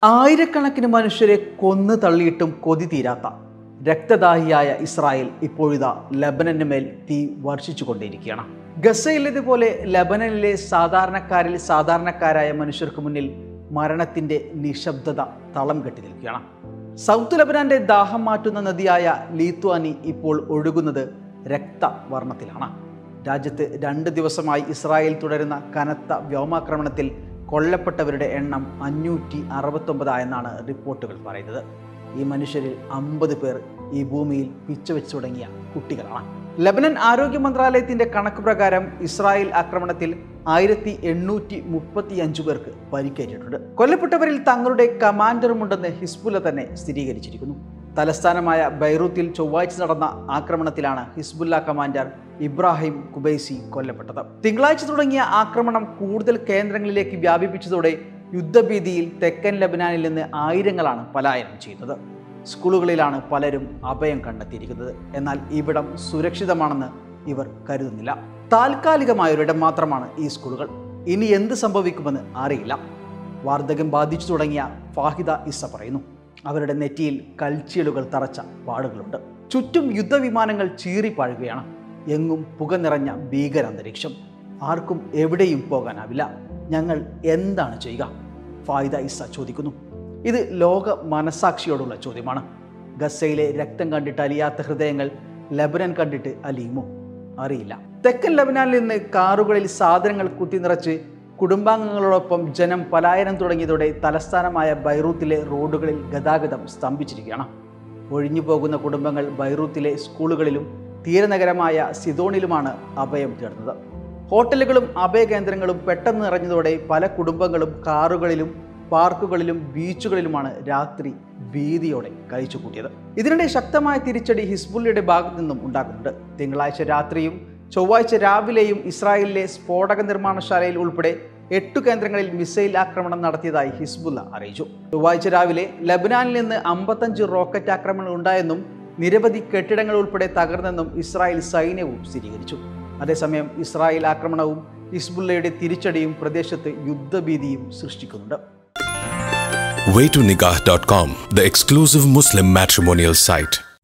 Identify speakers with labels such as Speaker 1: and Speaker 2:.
Speaker 1: ആയിരക്കണക്കിന് മനുഷ്യരെ കൊന്നു തള്ളിയിട്ടും കൊതി തീരാത്ത രക്തദാഹിയായ ഇസ്രായേൽ ഇപ്പോഴിതാ ലബനന് മേൽ തീ വർഷിച്ചുകൊണ്ടേയിരിക്കുകയാണ് ഗസയിലേതുപോലെ ലബനനിലെ സാധാരണക്കാരിൽ സാധാരണക്കാരായ മനുഷ്യർക്ക് മുന്നിൽ മരണത്തിന്റെ നിശബ്ദത തളം കെട്ടി നിൽക്കുകയാണ് സൗത്ത് ലബനാന്റെ ദാഹം മാറ്റുന്ന നദിയായ ലീത്വാനി ഇപ്പോൾ ഒഴുകുന്നത് രക്തവർണ്ണത്തിലാണ് രാജ്യത്ത് രണ്ട് ദിവസമായി ഇസ്രായേൽ തുടരുന്ന കനത്ത വ്യോമാക്രമണത്തിൽ കൊല്ലപ്പെട്ടവരുടെ എണ്ണം അഞ്ഞൂറ്റി അറുപത്തൊമ്പതായെന്നാണ് റിപ്പോർട്ടുകൾ പറയുന്നത് ഈ മനുഷ്യരിൽ അമ്പത് പേർ ഈ ഭൂമിയിൽ പിച്ചവെച്ചു തുടങ്ങിയ കുട്ടികളാണ് ലബനൻ ആരോഗ്യ മന്ത്രാലയത്തിന്റെ കണക്ക് പ്രകാരം ഇസ്രായേൽ ആക്രമണത്തിൽ ആയിരത്തി എണ്ണൂറ്റി മുപ്പത്തി അഞ്ചു പേർക്ക് പരിക്കേറ്റിട്ടുണ്ട് കൊല്ലപ്പെട്ടവരിൽ തങ്ങളുടെ കമാൻഡറുമുണ്ടെന്ന് ഹിസ്ബുല തന്നെ സ്ഥിരീകരിച്ചിരിക്കുന്നു തലസ്ഥാനമായ ബൈറൂത്തിൽ ചൊവ്വാഴ്ച നടന്ന ആക്രമണത്തിലാണ് ഹിസ്ബുല്ല കമാൻഡർ ഇബ്രാഹിം കുബൈസി കൊല്ലപ്പെട്ടത് തിങ്കളാഴ്ച തുടങ്ങിയ ആക്രമണം കൂടുതൽ കേന്ദ്രങ്ങളിലേക്ക് വ്യാപിപ്പിച്ചതോടെ യുദ്ധഭീതിയിൽ തെക്കൻ ലബനാനിൽ നിന്ന് ആയിരങ്ങളാണ് പലായനം ചെയ്യുന്നത് സ്കൂളുകളിലാണ് പലരും അഭയം കണ്ടെത്തിയിരിക്കുന്നത് എന്നാൽ ഇവിടം സുരക്ഷിതമാണെന്ന് ഇവർ കരുതുന്നില്ല താൽക്കാലികമായൊരിടം മാത്രമാണ് ഈ സ്കൂളുകൾ ഇനി എന്ത് സംഭവിക്കുമെന്ന് അറിയില്ല വാർദ്ധക്യം ബാധിച്ചു തുടങ്ങിയ ഫാഹിദ ഇസ പറയുന്നു അവരുടെ നെറ്റിയിൽ കൽച്ചിയലുകൾ തറച്ച പാടുകളുണ്ട് ചുറ്റും യുദ്ധവിമാനങ്ങൾ ചീറിപ്പാഴുകയാണ് എങ്ങും പുക നിറഞ്ഞ ഭീകരാന്തരീക്ഷം ആർക്കും എവിടെയും പോകാനാവില്ല ഞങ്ങൾ എന്താണ് ചെയ്യുക ഫായിദ ഇസ ചോദിക്കുന്നു ഇത് ലോക മനസാക്ഷിയോടുള്ള ചോദ്യമാണ് ഗസയിലെ രക്തം കണ്ടിട്ട് അലിയാത്ത ഹൃദയങ്ങൾ ലബനൻ കണ്ടിട്ട് അലിയുമോ അറിയില്ല തെക്കൻ ലബനാനിൽ നിന്ന് കാറുകളിൽ സാധനങ്ങൾ കുത്തി നിറച്ച് കുടുംബാംഗങ്ങളോടൊപ്പം ജനം പലായനം തുടങ്ങിയതോടെ തലസ്ഥാനമായ ബൈറൂത്തിലെ റോഡുകളിൽ ഗതാഗതം സ്തംഭിച്ചിരിക്കുകയാണ് ഒഴിഞ്ഞു പോകുന്ന കുടുംബങ്ങൾ ബൈറൂത്തിലെ സ്കൂളുകളിലും തീരനഗരമായ സിദോണിലുമാണ് അഭയം തേടുന്നത് ഹോട്ടലുകളും അഭയകേന്ദ്രങ്ങളും പെട്ടെന്ന് നിറഞ്ഞതോടെ പല കുടുംബങ്ങളും കാറുകളിലും പാർക്കുകളിലും ബീച്ചുകളിലുമാണ് രാത്രി ഭീതിയോടെ കഴിച്ചു കൂട്ടിയത് ഇതിനിടെ ശക്തമായ തിരിച്ചടി ഹിസ്ബുല്ലയുടെ ഭാഗത്തു നിന്നും ഉണ്ടാകുന്നുണ്ട് തിങ്കളാഴ്ച രാത്രിയും ചൊവ്വാഴ്ച രാവിലെയും ഇസ്രായേലിലെ സ്ഫോടക നിർമ്മാണശാലയിൽ ഉൾപ്പെടെ എട്ടു കേന്ദ്രങ്ങളിൽ മിസൈൽ ആക്രമണം നടത്തിയതായി ഹിസ്ബുല്ല അറിയിച്ചു ചൊവ്വാഴ്ച രാവിലെ ലബനാനിൽ നിന്ന് അമ്പത്തഞ്ച് റോക്കറ്റ് ആക്രമണങ്ങൾ ഉണ്ടായെന്നും നിരവധി കെട്ടിടങ്ങൾ ഉൾപ്പെടെ തകർന്നെന്നും ഇസ്രായേൽ സൈന്യവും സ്ഥിരീകരിച്ചു അതേസമയം ഇസ്രായേൽ ആക്രമണവും ഹിസ്ബുല്ലയുടെ തിരിച്ചടിയും പ്രദേശത്ത് യുദ്ധഭീതിയും സൃഷ്ടിക്കുന്നുണ്ട്
Speaker 2: waytonikah.com, the exclusive Muslim matrimonial site.